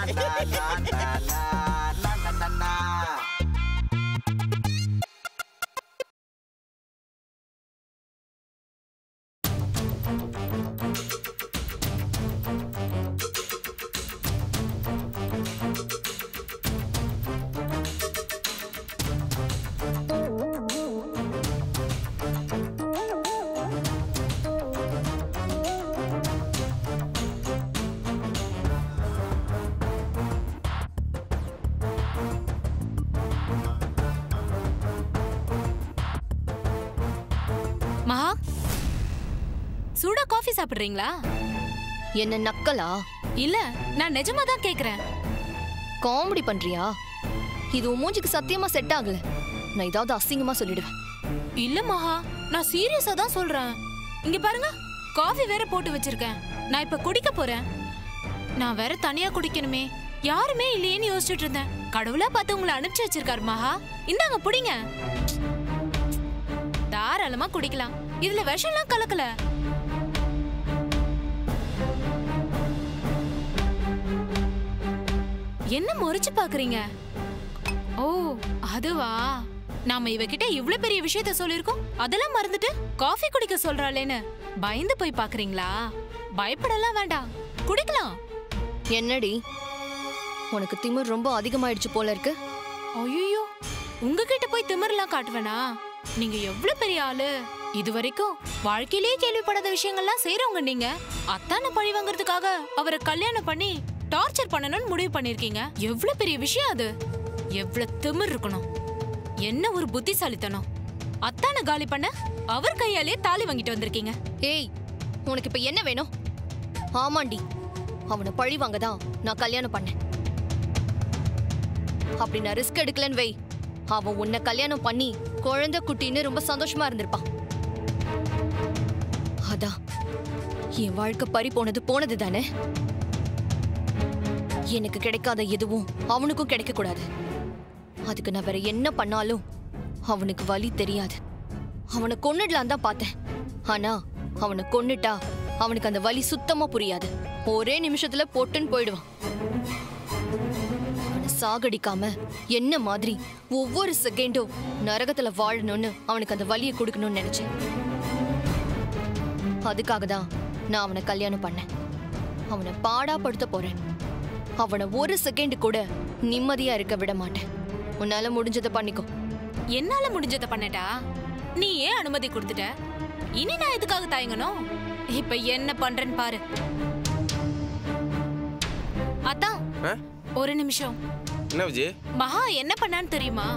லா, லா, லா, லா, லா, லா, லா, லா. மகா சூடா காஃபி சாப்பிடுறீங்களா என்ன நக்கலா இல்ல நான் நிஜமா தான் கேக்குறேன் காமெடி பண்றியா இது உன் மூஞ்சிக்கு சத்தியமா செட் ஆகல நான் ஏதாவது அசிங்கமா சொல்லிடுவேன் இல்ல மகா நான் சீரியஸா தான் சொல்றேன் இங்க பாருங்க காஃபி வேற போட்டு வச்சிருக்கேன் நான் இப்ப குடிக்க போறேன் நான் வேற தனியா குடிக்கணுமே யாருமே இல்லையேன்னு யோசிச்சுட்டு இருந்தேன் கடவுளா பார்த்து உங்களை அனுப்பிச்சு வச்சிருக்காரு மகா இந்தாங்க புடிங்க தாராளமா குடிக்கலாம் இதுல விஷம்லாம் கலக்கல என்ன முறைச்சு பாக்குறீங்க ஓ அதுவா நாம இவகிட்ட இவ்ளோ பெரிய விஷயத்த சொல்லிருக்கோம் அதெல்லாம் மறந்துட்டு காஃபி குடிக்க சொல்றாளேன்னு பயந்து போய் பாக்குறீங்களா பயப்படலாம் வேண்டாம் குடிக்கலாம் என்னடி உனக்கு திமிர் ரொம்ப அதிகமாயிடுச்சு போல இருக்கு ஐயோ உங்ககிட்ட போய் திமிரெல்லாம் காட்டுவேனா நீங்க எவ்வளவு பெரிய ஆளு இது வரைக்கும் வாழ்க்கையிலேயே கேள்விப்படாத விஷயங்கள்லாம் செய்றவங்க நீங்க அத்தான பழி வாங்குறதுக்காக அவரை கல்யாணம் பண்ணி டார்ச்சர் பண்ணணும்னு முடிவு பண்ணிருக்கீங்க எவ்வளவு பெரிய விஷயம் அது எவ்வளவு திமிர் இருக்கணும் என்ன ஒரு புத்திசாலித்தனம் அத்தான காலி பண்ண அவர் கையாலேயே தாலி வாங்கிட்டு வந்திருக்கீங்க ஏய் உனக்கு இப்ப என்ன வேணும் ஆமாண்டி அவனை பழி வாங்க தான் நான் கல்யாணம் பண்ணேன் அப்படி நான் ரிஸ்க் எடுக்கலன்னு வை அவன் உன்னை கல்யாணம் பண்ணி குழந்தை குட்டின்னு ரொம்ப சந்தோஷமா இருந்திருப்பான் அதான் என் வாழ்க்கை பறி போனது போனது தானே எனக்கு கிடைக்காத எதுவும் அவனுக்கும் கிடைக்க கூடாது அதுக்கு நான் வேற என்ன பண்ணாலும் அவனுக்கு வலி தெரியாது அவனை கொன்னுடலாம் தான் பார்த்தேன் ஆனா அவனை கொன்னுட்டா அவனுக்கு அந்த வலி சுத்தமா புரியாது ஒரே நிமிஷத்துல பொட்டுன்னு போயிடுவான் அவனை சாகடிக்காம என்ன மாதிரி ஒவ்வொரு செகண்டும் நரகத்துல வாழணும்னு அவனுக்கு அந்த வலியை கொடுக்கணும்னு நினைச்சேன் அதுக்காக தான் நான் அவனை கல்யாணம் பண்ணேன் அவனை பாடாப்படுத்த போறேன் அவனை ஒரு செகண்ட் கூட நிம்மதியா இருக்க விட மாட்டேன் உன்னால முடிஞ்சதை பண்ணிக்கோ என்னால முடிஞ்சதை பண்ணட்டா நீ ஏன் அனுமதி கொடுத்துட்ட இனி நான் எதுக்காக தயங்கணும் இப்ப என்ன பண்றேன்னு பாரு அதான் ஆ? ஒரு நிமிஷம் என்ன விஜய் மகா என்ன பண்ணான்னு தெரியுமா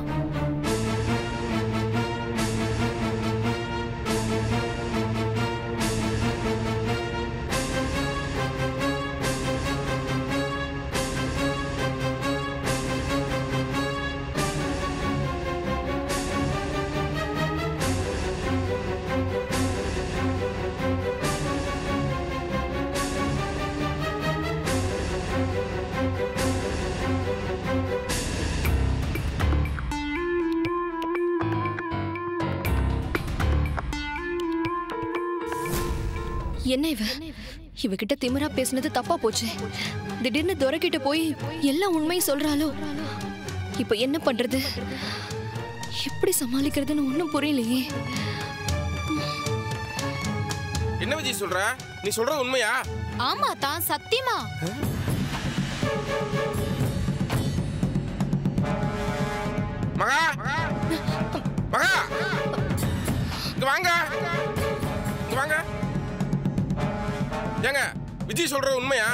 என்ன இவ இவகிட்ட திமிரா பேசுனது தப்பா போச்சு திடீர்னு துரைக்கிட்ட போய் எல்லா உண்மையும் சொல்றாளோ இப்ப என்ன பண்றது எப்படி சமாளிக்கிறதுன்னு ஒண்ணும் புரியலையே என்ன விஜய் சொல்ற நீ சொல்றது உண்மையா ஆமா தான் சத்தியமா மகா மகா இங்க வாங்க இங்க வாங்க ஏங்க விஜய் சொல்றது உண்மையா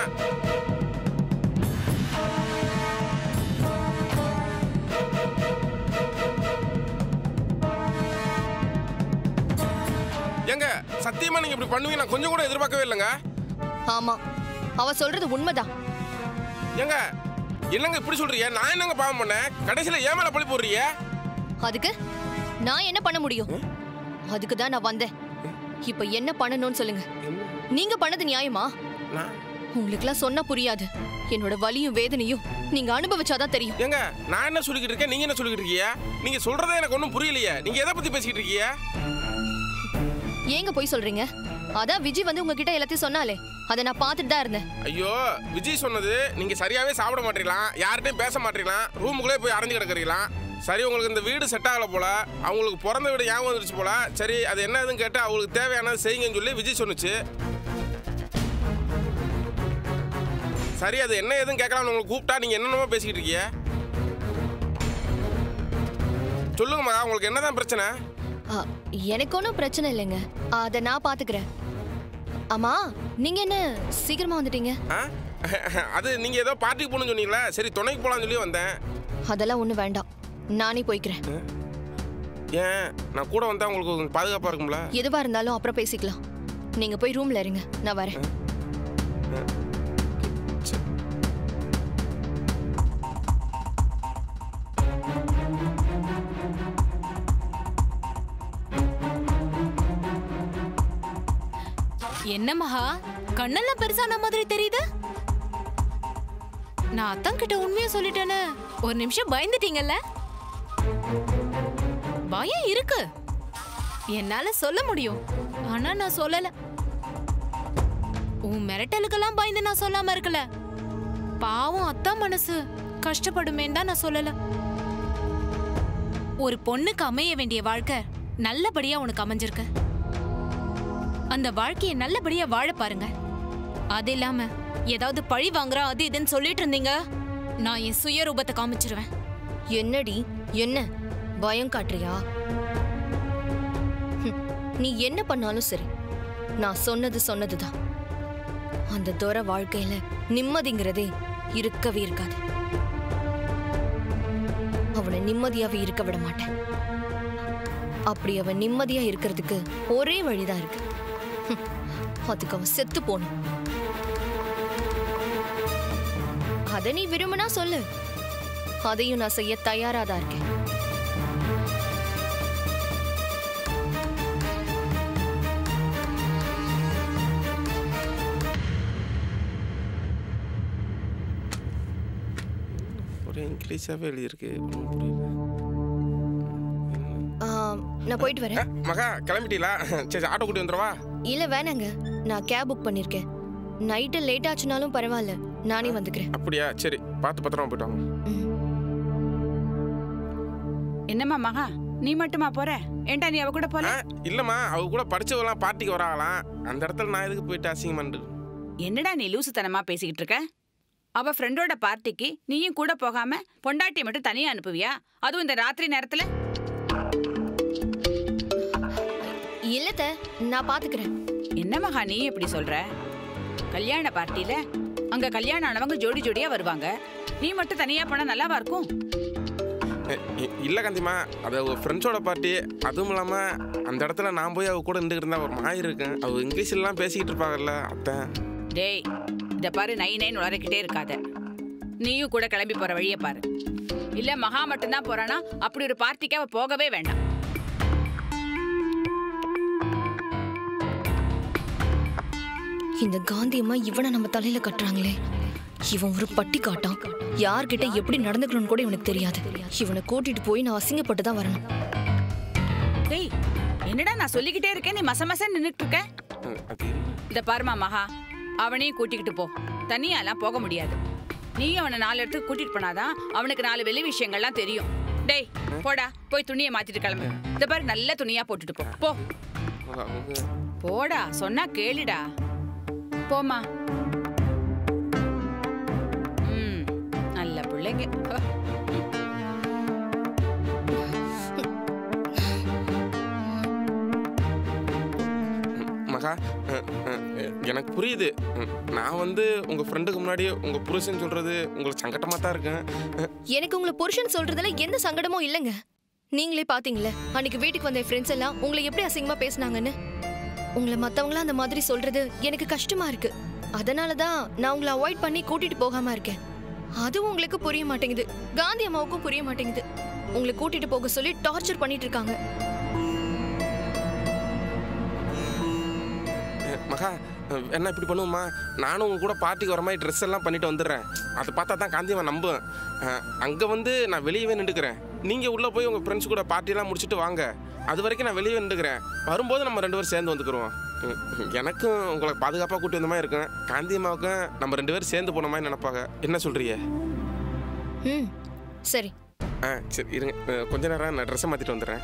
ஏங்க சத்தியமா நீங்க இப்படி பண்ணுவீங்க நான் கொஞ்சம் கூட எதிர்பார்க்கவே இல்லைங்க ஆமா அவ சொல்றது உண்மைதான் ஏங்க என்னங்க இப்படி சொல்றீங்க நான் என்னங்க பாவம் பண்ணேன் கடைசியில ஏன் மேல பழி போடுறீங்க அதுக்கு நான் என்ன பண்ண முடியும் அதுக்கு தான் நான் வந்தேன் இப்ப என்ன பண்ணணும்னு சொல்லுங்க நீங்க பண்ணது நியாயமா நான் உங்களுக்குலாம் சொன்னா புரியாது என்னோட வலியும் வேதனையும் நீங்க அனுபவிச்சாதான் தெரியும் ஏங்க நான் என்ன சொல்லிக்கிட்டு இருக்கேன் நீங்க என்ன சொல்லிக்கிட்டு இருக்கீங்க நீங்க சொல்றதே எனக்கு ஒன்றும் புரியலையே நீங்க எதை பத்தி பேசிக்கிட்டு இருக்கீங்க ஏங்க போய் சொல்றீங்க அதான் விஜய் வந்து உங்ககிட்ட எல்லாத்தையும் சொன்னாலே அதை நான் பார்த்துட்டு தான் இருந்தேன் ஐயோ விஜய் சொன்னது நீங்க சரியாவே சாப்பிட மாட்டீங்களாம் யார்கிட்டயும் பேச மாட்டீங்களாம் ரூமுக்குள்ளே போய் அடைஞ்சு கிடக்குறீங்களாம் சரி உங்களுக்கு இந்த வீடு செட் ஆகல போல அவங்களுக்கு பிறந்த வீடு ஞாபகம் வந்துருச்சு போல சரி அது என்ன ஏதுன்னு கேட்டு அவங்களுக்கு தேவையானது செய்யுங்கன்னு சொல்லி விஜய் சொன்னுச்சு சரி அது என்ன ஏதுன்னு கேட்கலாம்னு உங்களுக்கு கூப்பிட்டா நீங்க என்னென்னமோ பேசிக்கிட்டு இருக்கீங்க சொல்லுங்கம்மா உங்களுக்கு என்னதான் பிரச்சனை ஆ, எனக்கு ஒன்றும் பிரச்சனை இல்லைங்க அதை நான் பார்த்துக்கிறேன் ஆமா நீங்க என்ன சீக்கிரமா வந்துட்டீங்க ஆ அது நீங்க ஏதோ பார்ட்டிக்கு போகணும்னு சொன்னீங்களா சரி துணைக்கு போகலான்னு சொல்லி வந்தேன் அதெல்லாம் ஒன்றும் வேண்டாம் நானே போய்க்கிறேன் ஏன் நான் கூட வந்தா உங்களுக்கு கொஞ்சம் பாதுகாப்பா இருக்கும்ல எதுவா இருந்தாலும் அப்புறம் பேசிக்கலாம் நீங்க போய் ரூம்ல இருங்க நான் வரேன் என்ன மகா கண்ணெல்லாம் பெருசான மாதிரி தெரியுது நான் அத்தான் கிட்ட உண்மையா சொல்லிட்டேன்னு ஒரு நிமிஷம் பயந்துட்டீங்கல்ல பயம் இருக்கு என்னால சொல்ல முடியும் ஆனா நான் சொல்லல உன் மிரட்டலுக்கெல்லாம் பயந்து நான் சொல்லாம இருக்கல பாவம் அத்தான் மனசு கஷ்டப்படுமேன்னு தான் நான் சொல்லல ஒரு பொண்ணுக்கு அமைய வேண்டிய வாழ்க்கை நல்லபடியா உனக்கு அமைஞ்சிருக்கு அந்த வாழ்க்கையை நல்லபடியா வாழ பாருங்க அது இல்லாம ஏதாவது பழி வாங்குறா அது இதுன்னு சொல்லிட்டு இருந்தீங்க நான் என் சுயரூபத்தை காமிச்சிருவேன் என்னடி என்ன பயம் காட்டுறியா ஹம், நீ என்ன பண்ணாலும் சரி நான் சொன்னது சொன்னதுதான் அந்த துற வாழ்க்கையில நிம்மதிங்கிறதே இருக்கவே இருக்காது அவனை நிம்மதியாவே இருக்க விட மாட்டேன் அப்படி அவன் நிம்மதியா இருக்கிறதுக்கு ஒரே வழிதான் இருக்கு ஹம், அதுக்கு அவன் செத்து போகணும் அதை நீ விரும்பினா சொல்லு அதையும் நான் செய்ய தயாரா தான் இருக்கேன் ஒரே இங்கிலீஷாவே எழுதியிருக்கு ஒண்ணும் புரியல ஆம், நான் போயிட்டு ஆ, வரேன் மகா கிளம்பிட்டீங்களா சரி சரி, ஆட்டோ கூட்டி வந்துடவா இல்ல வேணாங்க நான் கேப் புக் பண்ணிருக்கேன் நைட்டு லேட் ஆச்சுனாலும் பரவாயில்ல நானே வந்துக்கிறேன் அப்படியா சரி பார்த்து பத்திரமா போயிட்டு வாங்க ம். என்னம்மா மகா நீ மட்டுமா போற ஏன்டா நீ அவ கூட போல ஆ, இல்லம்மா அவ கூட படிச்சவெல்லாம் பார்ட்டிக்கு வராங்களாம் அந்த இடத்துல நான் எதுக்கு போயிட்டு அசிங்கமாண்டு என்னடா நீ லூசுத்தனமா பேசிக்கிட்டு இருக்க அவ ஃப்ரெண்டோட பார்ட்டிக்கு நீயும் கூட போகாம பொண்டாட்டியை மட்டும் தனியா அனுப்புவியா அதுவும் இந்த ராத்திரி நேரத்துல இல்லத்த நான் பாத்துக்கிறேன் என்ன மகா நீ எப்படி சொல்ற கல்யாண பார்ட்டில அங்க கல்யாணம் ஆனவங்க ஜோடி ஜோடியா வருவாங்க நீ மட்டும் தனியா போனா நல்லாவா இருக்கும் இல்லை காந்திமா அது அவ ஃப்ரெண்ட்ஸோட பார்ட்டி அதுவும் இல்லாமல் அந்த இடத்துல நான் போய் அவ கூட நின்றுக்கிட்டு இருந்தா ஒரு மாதிரி இருக்கேன் அவ இங்கிலீஷ்லாம் பேசிக்கிட்டு இருப்பாங்கல்ல அத்தான் டேய் இத பாரு நை நைன்னு உளறிக்கிட்டே இருக்காத நீயும் கூட கிளம்பி போற வழியை பாரு இல்ல மகா மட்டும்தான் போறானா அப்படி ஒரு பார்ட்டிக்கு அவ போகவே வேண்டாம் இந்த காந்தி அம்மா இவனை நம்ம தலையில கட்டுறாங்களே இவன் ஒரு பட்டி காட்டான் யார்கிட்ட எப்படி நடந்துக்கணும்னு கூட இவனுக்கு தெரியாது இவனை கூட்டிட்டு போய் நான் அசிங்கப்பட்டு தான் வரணும் டேய் என்னடா நான் சொல்லிக்கிட்டே இருக்கேன் நீ மச மச நின்னுட்டு இருக்க ம், அது இத பாருமா மகா அவனையும் கூட்டிக்கிட்டு போ தனியாலாம் போக முடியாது நீயும் அவனை நாலு இடத்துக்கு கூட்டிட்டு போனாதான் அவனுக்கு நாலு வெளி விஷயங்கள்லாம் தெரியும் டேய் போடா போய் துணியை மாத்திட்டு கிளம்பு இத பாரு நல்ல துணியா போட்டுட்டு போ போ அவங்க போடா சொன்னா கேளுடா போமா ம் நல்ல பிள்ளைங்க ஹ. மகா அஹ், அஹ், எனக்கு புரியுது ம், நான் வந்து உங்கள் ஃப்ரெண்டுக்கு முன்னாடி உங்கள் புருஷன் சொல்கிறது உங்களுக்கு சங்கட்டமாக தான் இருக்கேன் அஹ், எனக்கு உங்களை புருஷன் சொல்றதுல எந்த சங்கடமும் இல்லைங்க நீங்களே பாத்தீங்களே அன்னைக்கு வீட்டுக்கு வந்த ஃப்ரெண்ட்ஸ் எல்லாம் உங்களை எப்படி அசிங்கமா பேசுனாங்கன்னு உங்களை மத்தவங்களாம் அந்த மாதிரி சொல்றது எனக்கு கஷ்டமா இருக்கு அதனால தான் நான் உங்களை அவாய்ட் பண்ணி கூட்டிட்டு போகாம இருக்கேன் அதுவும் உங்களுக்கு புரிய மாட்டேங்குது காந்தி அம்மாவுக்கும் புரிய மாட்டேங்குது உங்களை கூட்டிட்டு போக சொல்லி டார்ச்சர் பண்ணிட்டு இருக்காங்க அஹ், மகா அஹ், என்ன இப்படி பண்ணுவோமா நானும் உங்க கூட பார்ட்டிக்கு வர மாதிரி ட்ரெஸ் எல்லாம் பண்ணிட்டு வந்துடுறேன் அதை பார்த்தா தான் காந்தியவன் நம்புவேன் அங்கே வந்து நான் வெளியவே நின்றுக்கிறேன் நீங்கள் உள்ளே போய் உங்கள் ஃப்ரெண்ட்ஸ் கூட பார்ட்டியெல்லாம் முடிச்சுட்டு வாங்க அது வரைக்கும் நான் வெளியே நின்றுக்கிறேன் வரும்போது நம்ம ரெண்டு பேரும் சேர்ந்து வந்துக்கிறோம் ம், எனக்கும் உங்களை பாதுகாப்பாக கூட்டி வந்த மாதிரி இருக்கும் காந்தி அம்மாவுக்கும் நம்ம ரெண்டு பேரும் சேர்ந்து போன மாதிரி நினைப்பாங்க என்ன சொல்றீங்க ம் சரி ஆ சரி இருங்க அஹ், கொஞ்ச நேரம் நான் ட்ரெஸ்ஸை மாற்றிட்டு வந்துடுறேன்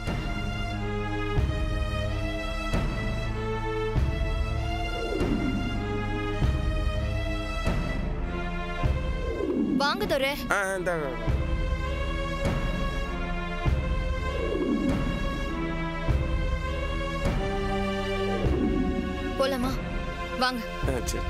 வாங்க துரை ஆ இந்த போலாமா வாங்க ஆ சரி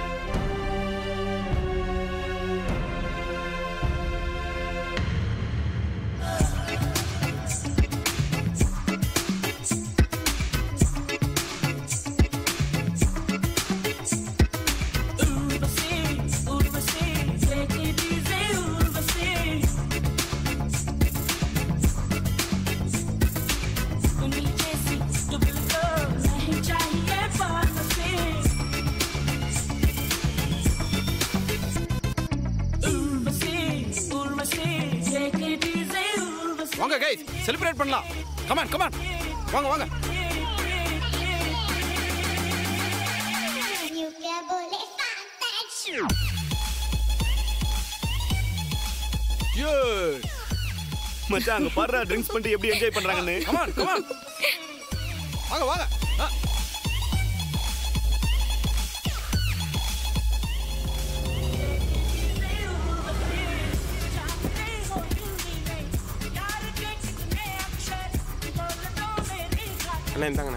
வாங்க கைஸ் செலிப்ரேட் பண்ணலாம் கமான் கமான் வாங்க வாங்க You que boule fantasy. மச்சான் அங்க பாடுறா ட்ரிங்க்ஸ் பண்ணிட்டு எப்படி என்ஜாய் பண்றாங்கன்னு கமான் கமான் வாங்க வாங்க ஆ. அண்ணா இந்தாங்கண்ணே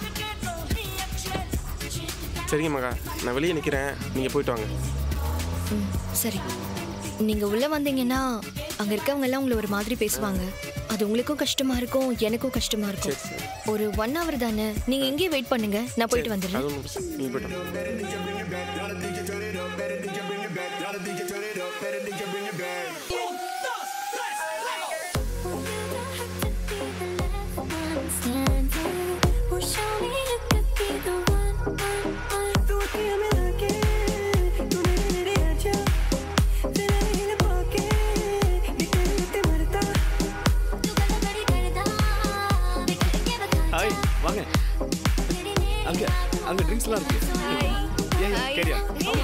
சரிங்க மகா நான் வெளியே நிற்கிறேன் நீங்கள் போயிட்டு வாங்க ம் சரி நீங்க உள்ள வந்தீங்கன்னா அங்க இருக்கவங்க எல்லாம் உங்களை ஒரு மாதிரி பேசுவாங்க அது உங்களுக்கும் கஷ்டமா இருக்கும் எனக்கும் கஷ்டமா இருக்கும் சரி, சரி. ஒரு ஒன் ஹவர் தானே நீங்க இங்கேயே வெயிட் பண்ணுங்க நான் போயிட்டு வந்துடுறேன் அது ஒன்றும் பிரச்சனை நீங்கள் போயிட்டு வாங்க ஹாய் வாங்க அங்க அங்க ட்ரிங்க்ஸ்லாம் இருக்கு ஏன் கேரியா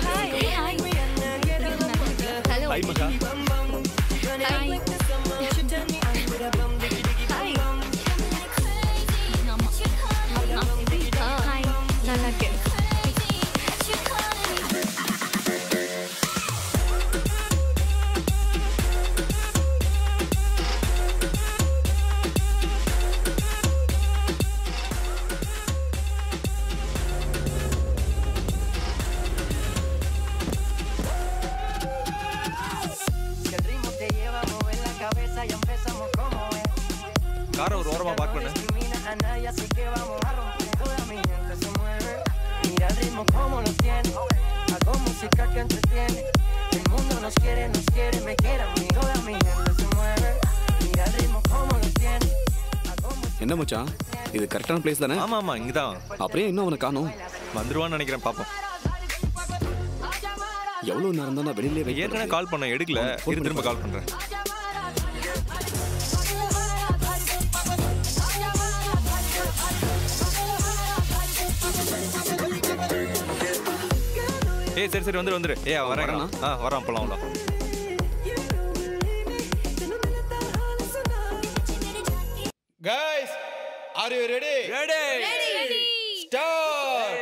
ஹலோ ஹாய் மகா நல்லா இருக்கேன் Que el ritmo te lleva a mover la cabeza y empezamos como es. காரை ஒரு ஓரமா பார்க் No பண்ணு discrimina a nadie, así que vamos a romper. Toda mi gente se mueve. Mira el ritmo como lo tiene. Hago música que entretiene. El mundo nos quiere, nos quiere, me quiere a mí. Toda mi gente se mueve. Mira el ritmo como lo tiene. Hago música என்ன மச்சான் இது கரெக்டான place தானே ஆமா ஆமா இங்கதான் அப்படியே இன்னும் அவனை காணோம் வந்துருவான்னு நினைக்கிறேன் பாப்போம் எவ்வளவு நேரம் தான் நான் வெளியிலே wait ஏற்கனவே பண்றது? கால் பண்ண எடுக்கல phone இரு திரும்ப பண்ணி கால் பண்றேன் ஏய் சரி சரி வந்துரு வந்துரு ஏய் அவன் வரேன் வரானா? ஆ வரான் போலாம் போலாம் Guys, are you ready? Ready. Start.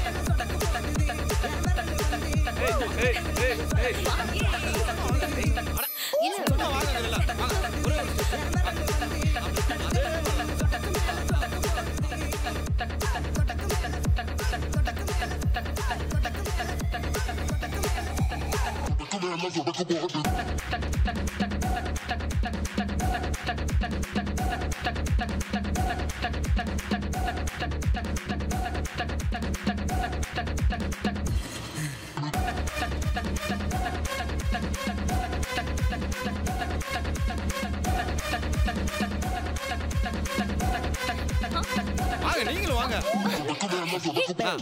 வாங்க நீங்களும் வாங்க ஆ.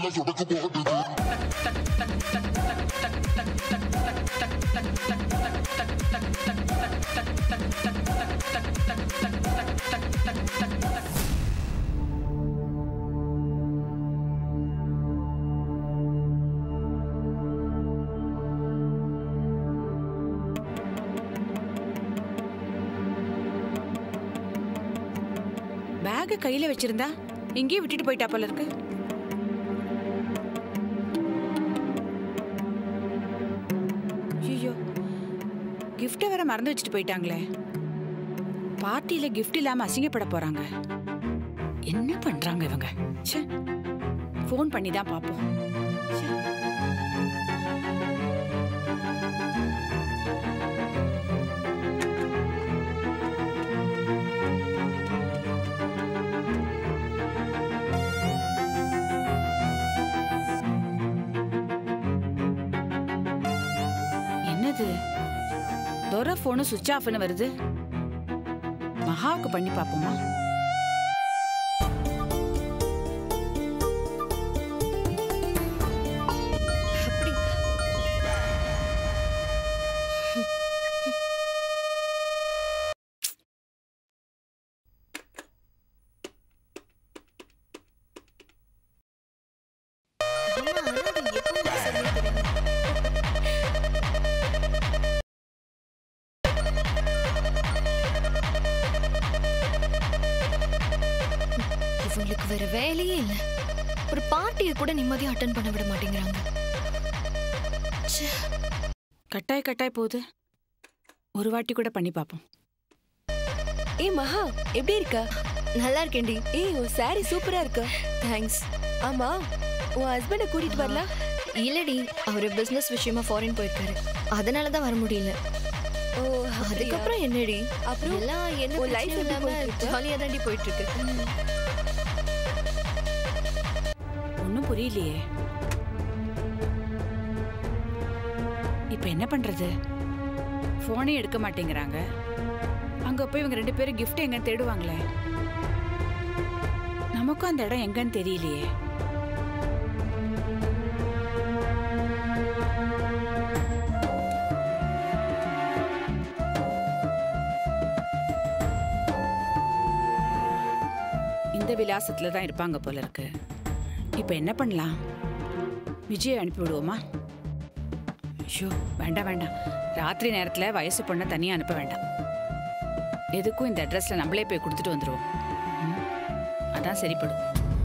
பேக் கையில வச்சிருந்தா இங்கேயே விட்டுட்டு போயிட்டா போல இருக்கு ஐயோ கிஃப்ட்டை வேற மறந்து வச்சுட்டு போயிட்டாங்களே பார்ட்டியில கிஃப்ட் இல்லாம அசிங்கப்பட போறாங்க என்ன பண்றாங்க இவங்க ச்சே ஃபோன் பண்ணி தான் பார்ப்போம் ச்சே. என்னது தோரா ஃபோனு சுவிட்ச் ஆஃப்னு வருது மகாவுக்கு பண்ணி பார்ப்போமா அப்படி அம்மா, ஆனா அது எப்பவும் சரியா தெரியும். இவங்களுக்கு வேற வேலையே இல்ல ஒரு பார்ட்டியை கூட நிம்மதியா அட்டன் பண்ண விட மாட்டேங்கிறாங்க ச்சே. கட்டாய் கட்டாய் போகுது ஒரு வாட்டி கூட பண்ணி பார்ப்போம் ஏய் மகா எப்படி இருக்க நல்லா இருக்கேன்டி ஏய் உன் சாரி சூப்பரா இருக்கு தேங்க்ஸ் ஆமா உன் ஹஸ்பண்ட கூட்டிட்டு வரல இல்லடி அவரு பிசினஸ் விஷயமா ஃபாரின் போயிருக்காரு அதனால தான் வர முடியல ஓ அதுக்கப்புறம் என்னடி அப்புறம் எல்லாம் என்ன உன் life லைஃப் எப்படி இல்லாம போயிட்டு இருக்கு? ஜாலியா தாண்டி போயிட்டு இருக்கு ஒன்றும் புரியலையே இப்போ என்ன பண்றது ஃபோனே எடுக்க மாட்டேங்கிறாங்க அங்க போய் இவங்க ரெண்டு பேரும் gift எங்கன்னு தேடுவாங்களே நமக்கும் அந்த இடம் எங்கன்னு தெரியலையே இந்த விலாசத்துல தான் இருப்பாங்க போல இருக்கு இப்போ என்ன பண்ணலாம் விஜய் அனுப்பி விடுவோமா ஐயோ வேண்டாம் வேண்டாம் ராத்திரி நேரத்தில் வயசு பொண்ணை தனியாக அனுப்ப வேண்டாம் எதுக்கும் இந்த அட்ரஸில் நம்மளே போய் கொடுத்துட்டு வந்துடுவோம் ம், அதான் சரிப்படும்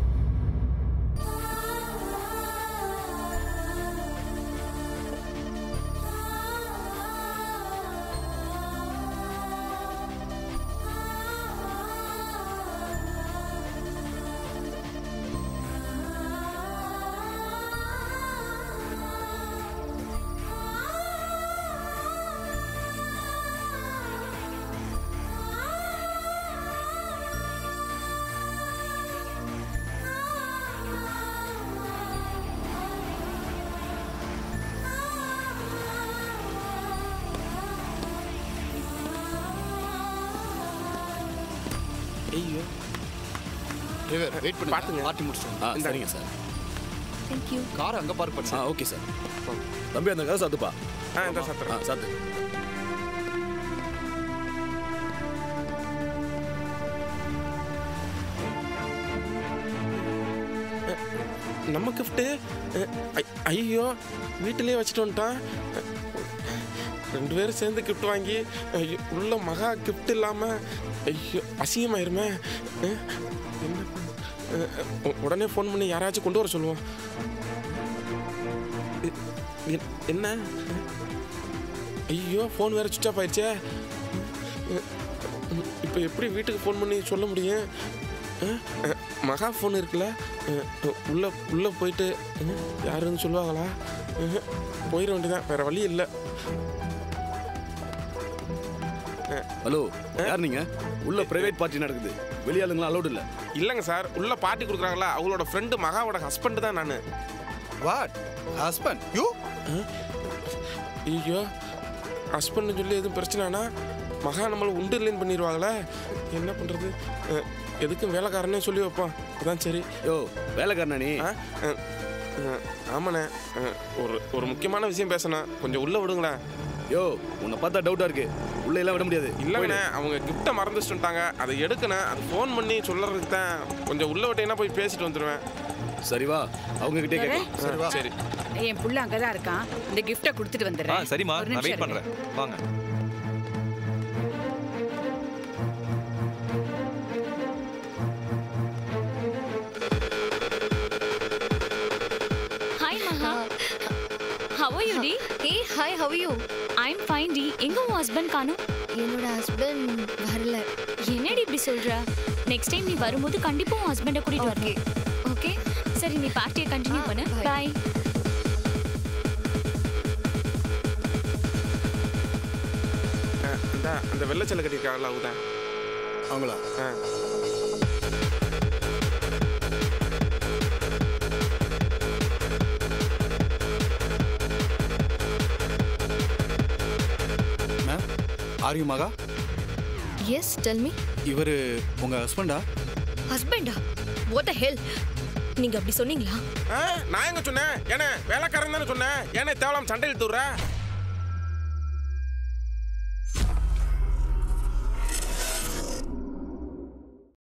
ஐயோ டிரைவர் வெயிட் பண்ணி பாத்துங்க. பார்ட்டி முடிச்சிட்டோம் ஆ சரிங்க சார் தேங்க்யூ கார் அங்க பார்க் பண்ணு ஆ ஓகே சார் தம்பி அந்த கதை சாத்துப்பா ஆ இந்த ஆ சத்திரம் சாத்து நம்ம கிஃப்ட்டு ஐயோ வீட்டிலேயே வச்சுட்டு வந்துட்டான் ரெண்டு பேரும் சேர்ந்து கிஃப்ட் வாங்கி ஐயோ, உள்ள மகா கிஃப்ட் இல்லாமல் ஐயோ அசிங்கமாயிருமே அஹ், என்ன பண்ண- அஹ், உ- உடனே ஃபோன் பண்ணி யாராச்சும் கொண்டு வர சொல்லுவோம் எ- எ- என்ன ஐயோ ஃபோன் வேற சுவிச் ஆஃப் ஆயிடுச்சே இப்போ எப்படி வீட்டுக்கு ஃபோன் பண்ணி சொல்ல முடியும் அஹ், அஹ், மகா ஃபோன் இருக்குல்ல அஹ், அஹ், உள்ள உள்ள போயிட்டு அஹ், யாருன்னு சொல்லுவாங்களா அஹ், போயிட வேண்டியதான் வேற வழி இல்லை ஹலோ யார் நீங்க உள்ள பிரைவேட் பார்ட்டி நடக்குது வெளியாளுங்களாம் அலௌட் இல்ல இல்லைங்க சார் உள்ள பார்ட்டி கொடுக்குறாங்களா அவங்களோட ஃப்ரெண்டு மகாவோட ஹஸ்பண்ட் தான் நான் வாட் ஹஸ்பண்ட் யூ ஐயோ ஹஸ்பண்ட்னு சொல்லி எதுவும் பிரச்சனைனா மகா நம்மளை உண்டு இல்லைன்னு பண்ணிடுவாங்களே என்ன பண்ணுறது எதுக்கும் வேலைக்காரனே சொல்லி வைப்பான் அதான் சரி யோ வேலைக்காரனா நீ ஆ அஹ், அஹ், ஆமாண்ணே அஹ், ஒரு ஒரு முக்கியமான விஷயம் பேசணும் கொஞ்சம் உள்ள விடுங்களேன் யோ உன்னை பார்த்தா டவுட்டா இருக்கு உள்ள எல்லாம் விட முடியாது இல்லைண்ணே அவங்க கிஃப்ட்டை மறந்து வச்சுட்டாங்க அதை எடுக்கணும் அது ஃபோன் பண்ணி சொல்றதுக்கு தான் கொஞ்சம் உள்ள விட்டீங்கன்னா போய் பேசிட்டு வந்துடுவேன் சரி வா அவங்க கிட்டே வேற? கேட்கலாம் சரி என் புள்ள அங்கதான் இருக்கான் இந்த கிஃப்ட்டை கொடுத்துட்டு ஆ வந்துடுறேன் சரிம்மா ஒரு நான் நிமிஷம் வெயிட் இருங்க. பண்றேன் வாங்க hi Maha how are you டி hey hi how you I am fine டி எங்க உன் ஹஸ்பண்ட் காணோம் என்னோட ஹஸ்பண்ட் வரல என்னடி இப்படி சொல்ற நெக்ஸ்ட் டைம் நீ வரும்போது கண்டிப்பா உன் ஹஸ்பண்ட கூட்டிட்டு வரணும் ஓகே சரி நீ பார்ட்டியை கண்டினியூ பண்ணு bye. பை அஹ், இந்த அந்த வெள்ளச்சலை கட்டியிருக்காங்கல்ல அவங்க தான் அவங்களா ஆ ma'am are you Maha yes tell me இவர் உங்க ஹஸ்பண்டா ஹஸ்பண்டா வாட் த ஹெல் நீங்க அப்படி சொன்னீங்களா ஆ, நான் எங்க சொன்னேன் ஏன்னா வேலைக்காரன் தானே சொன்னேன் ஏன்னா தேவலாம் சண்டையில் தூர்ற